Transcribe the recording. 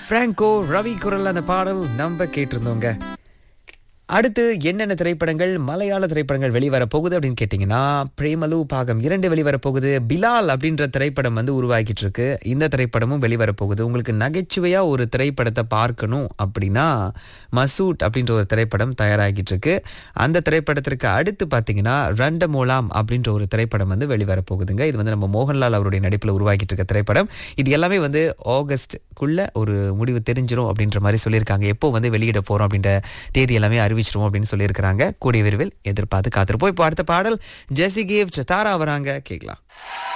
Franco Ravi குரல் அந்த பாடல் நம்ம கேட்டிருந்தோங்க அடுத்து என்னென்ன திரைப்படங்கள் மலையாள திரைப்படங்கள் வெளிவர போகுது அப்படின்னு கேட்டிங்கன்னா பிரேமலு பாகம் இரண்டு வெளிவர போகுது பிலால் அப்படின்ற திரைப்படம் வந்து உருவாக்கிட்டு இருக்கு இந்த திரைப்படமும் வெளிவர போகுது உங்களுக்கு நகைச்சுவையா ஒரு திரைப்படத்தை பார்க்கணும் அப்படின்னா மசூட் அப்படின்ற ஒரு திரைப்படம் தயாராகிட்டு இருக்கு அந்த திரைப்படத்திற்கு அடுத்து பார்த்தீங்கன்னா ரண்டமோலாம் அப்படின்ற ஒரு திரைப்படம் வந்து வெளிவர போகுதுங்க இது வந்து நம்ம மோகன்லால் அவருடைய நடிப்பில் உருவாக்கிட்டு இருக்க திரைப்படம் இது எல்லாமே வந்து ஆகஸ்ட்குள்ள ஒரு முடிவு தெரிஞ்சிடும் அப்படின்ற மாதிரி சொல்லியிருக்காங்க எப்போ வந்து வெளியிட போறோம் அப்படின்ற தேதி எல்லாமே அறிவிச்சிருவோம் அப்படின்னு சொல்லியிருக்கிறாங்க கூடிய விரைவில் எதிர்பார்த்து காத்திருப்போம் இப்போ அடுத்த பாடல் ஜெசி கிஃப்ட் தாரா வராங்க கேட்கலாம்